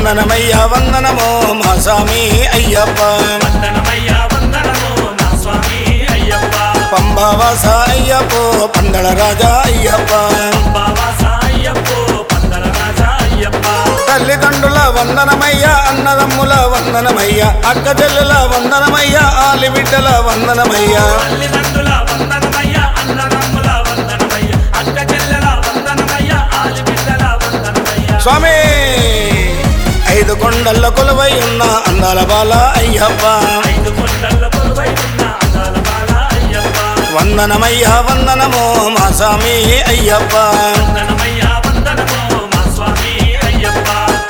వందనమయ్యా వందనమో మా స్వామి అయ్యప్ప వందనమయ్యా వందనము నా స్వామి అయ్యప్ప పంబావాస అయ్యప్పో పందళ రాజా అయ్యప్ప బాబాస అయ్యప్పో పందల రాజా అయ్యప్ప తల్లిదండ్రుల వందనమయ్యా అన్నదమ్ముల వందనమయ్యా అక్క చెల్లెల వందనమయ్యా ఆలి బిడ్డల వందనమయ్యా తల్లిదండ్రుల వందనమయ్య అన్నదమ్ముల వందనమయ్య అక్క చెల్లెల వందనమయ్య ఆలి బిడ్డల వందనమయ్య స్వామి ఐదు కొండల కొలువై ఉన్న అందాల బాల అయ్యప్ప ఐదు కొండల కొలువై ఉన్న అందాల బాల అయ్యప్ప వందనమయ్యా వందనమో మా స్వామి అయ్యప్ప వందనమయ్య వందనము మా స్వామి అయ్యప్ప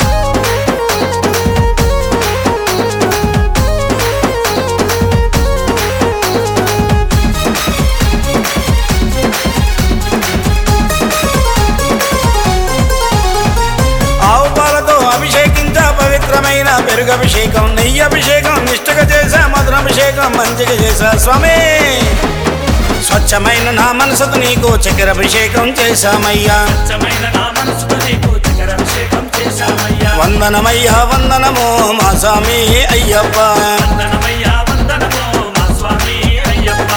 ఆవు పాలతో అభిషేకించ పవిత్రమైన పెరుగభిషేకం నెయ్యి అభిషేకం నిష్ఠగా చేశా మధురాభిషేకం మంచిగా చేశా స్వామి స్వచ్ఛమైన నా మనసుకు నీకు చక్కెర అభిషేకం చేశామయ్యా స్వచ్ఛమైన నా మనసుకు నీకు చక్కెరాభిషేకం చేశామయ్యా వందనమయ్యా వందనమో మా స్వామి అయ్యప్ప వందనమయ్య వందనము మా స్వామి అయ్యప్ప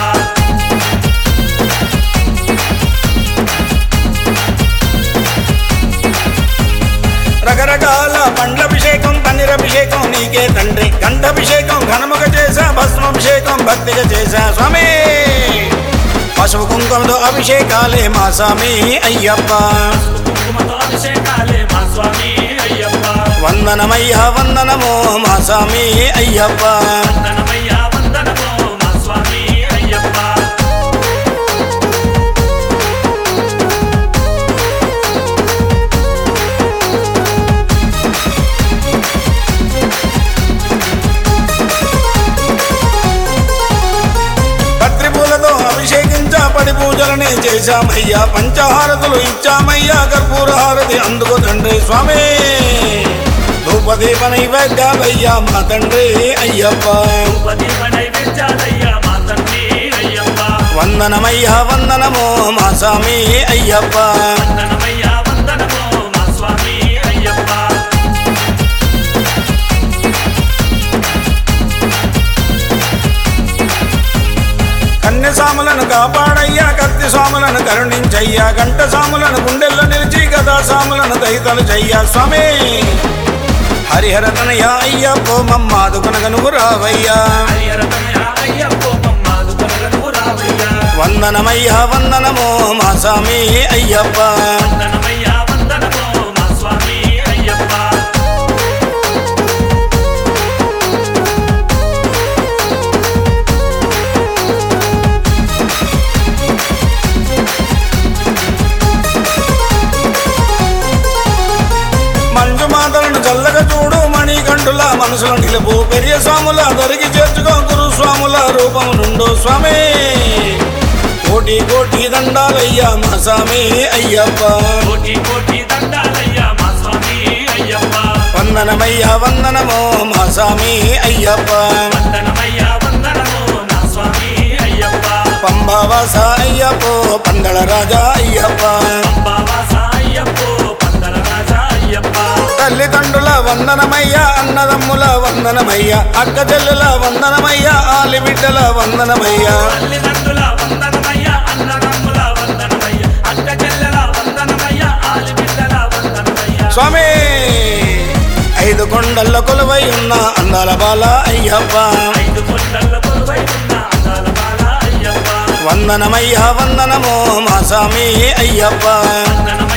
రకరకాల పండ్లభిషేకం పన్నీరభిషేకం నీకే తండ్రి గంధాభిషేకం ఘనముగా చేశా భస్మాభిషేకం భక్తిగా చేశా స్వామి పసుపు కుంకుమతో అభిషేకాలే మా స్వామి అయ్యప్ప కుంకుమతో అభిషేకాలే మా స్వామి అయ్యప్ప వందనమయ్యా వందనమో మా స్వామి అయ్యప్ప వందనమయ్య వందనము మా స్వామి అయ్యప్ప పత్రి పూలతో అభిషేకించా పడి పూజలనే చేశామయ్యా పంచహారతులు ఇచ్చామయ్యా కర్పూర హారతి అందుకో తండ్రి స్వామి ధూపదీప నైవేద్యాలయ్యా మా తండ్రి అయ్యప్ప ఉపదీప నైవేద్యాలయ్యా మా తండ్రి అయ్యప్ప వందనమయ్యా వందనమో మా స్వామి అయ్యప్ప వందనమయ్య వందనము మా స్వామి అయ్యప్ప కన్య సాములను కాపాడయ్యా కత్తి సాములను కరుణించయ్యా గంట సాములను గుండెల్లో నిలిచి గదా సాములను దయితలు చెయ్యా స్వామి హరిహర తనయ అయ్యప్పో మమ్మాదుకునగ నువ్వు రావయ్యా హరిహరతనయ అయ్యప్ప మమ్మాదు కనగను రావయ్యా వందనమయ్యా వందనమో మా స్వామి అయ్యప్ప వందనమయ్య వందనము మా స్వామి అయ్యప్ప మంజు మాతలను చల్లగా చూడు మణికంఠుల మనసులో నిలుపు పెరియ స్వాముల దొరికి చేర్చుకో గురు స్వాముల రూపము నుండు స్వామి కోటి కోటి దండాలయ్యా మా స్వామి అయ్యప్ప కోటి కోటి దండాలయ్యా మా స్వామి అయ్యప్ప వందనమయ్యా వందనమో మా స్వామి అయ్యప్ప వందనమయ్య వందనము నా స్వామి అయ్యప్ప పంబావాస అయ్యప్పో పందళ రాజా అయ్యప్ప బాబాస అయ్యప్ప పందల రాజా అయ్యప్ప తల్లిదండ్రుల వందనమయ్యా అన్నదమ్ముల వందనమయ్యా అక్క చెల్లెల వందనమయ్యా ఆలి బిడ్డల వందనమయ్యా తల్లిదండ్రుల వందనమయ్య అన్నదమ్ముల వందనమయ్య అక్క చెల్లెల వందనమయ్య ఆలి బిడ్డల వందనమయ్య స్వామి ఐదు కొండల కొలువై ఉన్న అందాల బాల అయ్యప్ప ఐదు కొండల కొలువై ఉన్న అందాల బాల అయ్యప్ప వందనమయ్యా వందనమో మా స్వామి అయ్యప్ప వందనమయ్య